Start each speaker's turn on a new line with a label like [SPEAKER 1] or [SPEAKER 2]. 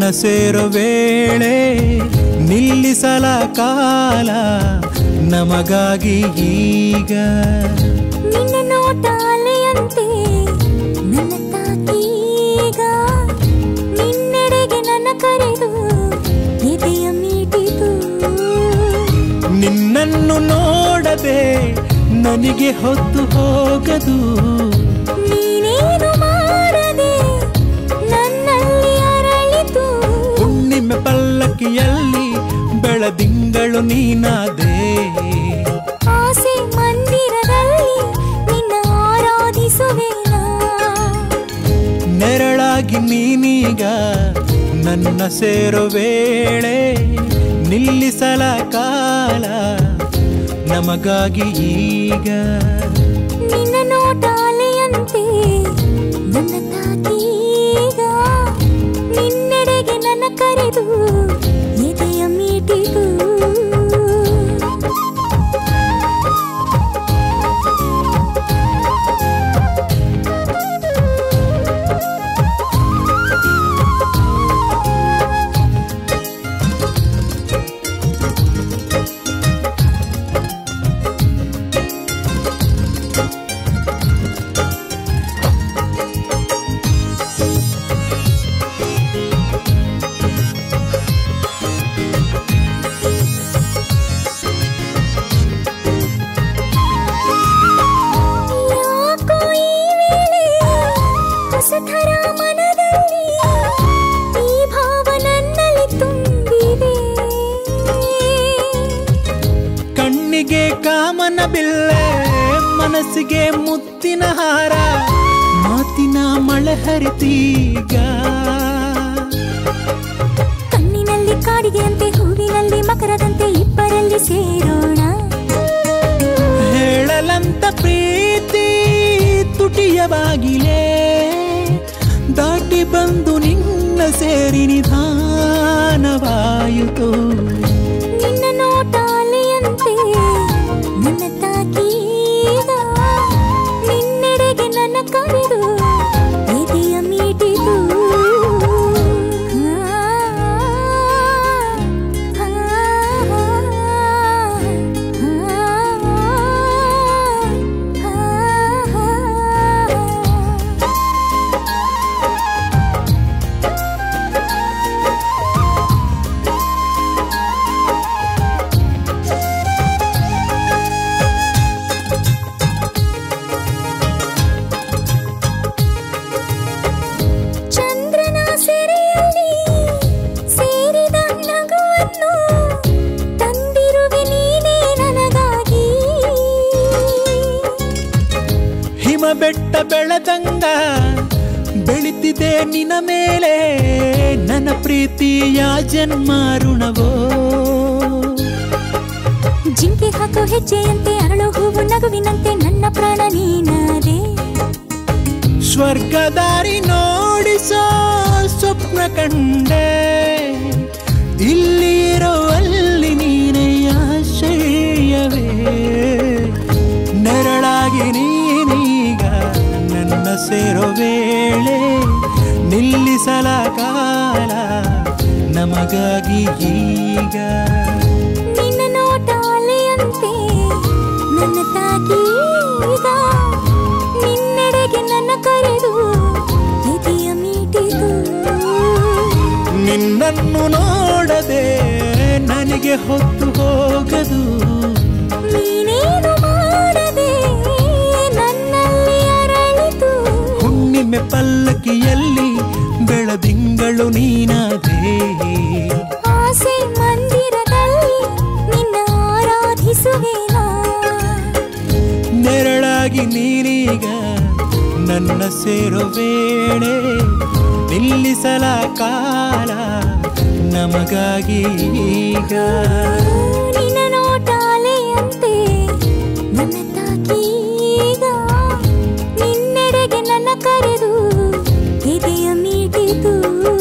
[SPEAKER 1] ಸೇರೋ ವೇಳೆ ನಿಲ್ಲಿಸಲ ಕಾಲ ನಮಗಾಗಿ ಈಗ
[SPEAKER 2] ನಿನ್ನ ನೋಟ ಅಲೆಯಂತೆ ನನ್ನ ತಾಕೀಗ ನಿನ್ನೆಡೆಗೆ ನನ್ನ ಕರೆದು ಎದೆಯ ಮೀಟಿತು
[SPEAKER 1] ನಿನ್ನನ್ನು ನೋಡದೆ ನನಗೆ ಹೊತ್ತು ಹೋಗದು
[SPEAKER 2] ನೀನೇನು ಮಾಡದೆ ನನ್ನಲ್ಲಿ ಅರಳಿತು
[SPEAKER 1] ಹುಣ್ಣಿಮೆ ಪಲ್ಲಕ್ಕಿಯಲ್ಲಿ ಬೆಳದಿಂಗಳು ನೀನಾದೆ
[SPEAKER 2] ಆಸೆ ಮಂದಿರದಲ್ಲಿ ನಿನ್ನ ಆರಾಧಿಸುವೆನಾ
[SPEAKER 1] ನೆರಳಾಗಿ ನೀನೀಗ ನನ್ನ ಸೇರೋ ವೇಳೆ ನಿಲ್ಲಿಸಲ ಕಾಲ ನಮಗಾಗಿ ಈಗ
[SPEAKER 2] ನಿನ್ನ ನೋಟ ಅಲೆಯಂತೆ ನನ್ನ ತಾಕೀಗ ನಿನ್ನೆಡೆಗೆ ನನ್ನ ಕರೆದು ಎದೆಯ ಮೀಟಿತು ಯಾಕೋ ಈ ವೇಳೆ ಹೊಸಥರ ಮನದಲ್ಲಿ ಈ ಭಾವ ನನ್ನಲ್ಲಿ ತುಂಬಿದೆ
[SPEAKER 1] ಕಣ್ಣಿಗೆ ಕಾಮನ ಬಿಲ್ಲೆ ಮನಸ್ಸಿಗೆ ಮುತ್ತಿನ ಹಾರ ಮಾತಿನ ಮಳೆ ಹರಿತೀಗ
[SPEAKER 2] ಕಣ್ಣಿನಲ್ಲಿ ಕಾಡಿಗೆಯಂತೆ ಹೂವಿನಲ್ಲಿ ಮಕರದಂತೆ ಇಬ್ಬರಲ್ಲಿ ಸೇರೋಣ
[SPEAKER 1] ಹೇಳಲಂತ ಪ್ರೀತಿ ತುಟಿಯ ಬಾಗಿಲೇ ದಾಟಿ ಬಂದು ನಿನ್ನ ಸೇರಿ ನಿಧಾನವಾಯಿತು
[SPEAKER 2] ನಿನ್ನ ನೋಟ ಅಲೆಯಂತೆ ನನ್ನ ತಾಕೀಗ ನಿನ್ನೆಡೆಗೆ ನನ್ನ ಕರೆದು ಎದೆಯ ಮೀಟಿತು ಆ, ಆ, ಆ, ಆ, ಆ. ಚಂದ್ರನ ಸೆರೆಯಲ್ಲಿ ಸೇರಿದ ನಗುವನ್ನು ತಂದಿರುವೆ ನೀನೇ ನನಗಾಗಿ
[SPEAKER 1] ಹಿಮ ಬೆಟ್ಟ ಬೆಳೆದಂಗ ಬೆಳಿತಿದೆ ನಿನ ಮೇಲೆ ನನ್ನ ಪ್ರೀತಿಯ ಜನ್ಮ ಋಣವೋ
[SPEAKER 2] ಜಿಂಕೆ ಹಾಕೋ ಹೆಜ್ಜೆಯಂತೆ ಅರಳೋ ಹೂವು ನಗುವಿನಂತೆ ನನ್ನ ಪ್ರಾಣ ನೀನಾದೆ
[SPEAKER 1] ಸ್ವರ್ಗದಾರಿ ನೋಡಿಸೋ ಸ್ವಪ್ನ ಕಂಡೆ ಇಲ್ಲಿರೋ ಅಲ್ಲಿ ನೀನೇ ಆಶ್ರಯವೇ ನೆರಳಾಗಿ ನೀನೀಗ ನನ್ನ ಸೇರೋ ವೇಳೆ ನಿಲ್ಲಿಸಲ ಕಾಲ ನಮಗಾಗಿ ಈಗ
[SPEAKER 2] ನಿನ್ನ ನೋಟ ಅಲೆಯಂತೆ ನನ್ನ ತಾಕೀಗ ನಿನ್ನೆಡೆಗೆ ನನ್ನ ಕರೆದು ಎದೆಯ ಮೀಟಿತು
[SPEAKER 1] ನಿನ್ನನ್ನು ನೋಡದೆ ನನಗೆ ಹೊತ್ತು ಹೋಗದು
[SPEAKER 2] ನೀನೇನು ಮಾಡದೆ ನನ್ನಲ್ಲಿ ಅರಳಿತು
[SPEAKER 1] ಹುಣ್ಣಿಮೆ ಪಲ್ಲಕ್ಕಿಯಲ್ಲಿ ಬೆಳದಿಂಗಳು ನೀನಾದೆ
[SPEAKER 2] ಆಸೆ ಮಂದಿರದಲ್ಲಿ ನಿನ್ನ ಆರಾಧಿಸುವೆನಾ
[SPEAKER 1] ನೆರಳಾಗಿ ನೀನೀಗ ನನ್ನ ಸೇರೋ ವೇಳೆ ನಿಲ್ಲಿಸಲ ಕಾಲ ನಮಗಾಗಿ ಈಗ
[SPEAKER 2] ನಿನ್ನ ನೋಟ ಅಲೆಯಂತೆ ನನ್ನ ತಾಕೀಗ ನಿನ್ನೆಡೆಗೆ ನನ್ನ ಕರೆದು ಎದೆಯ ಮೀಟಿತು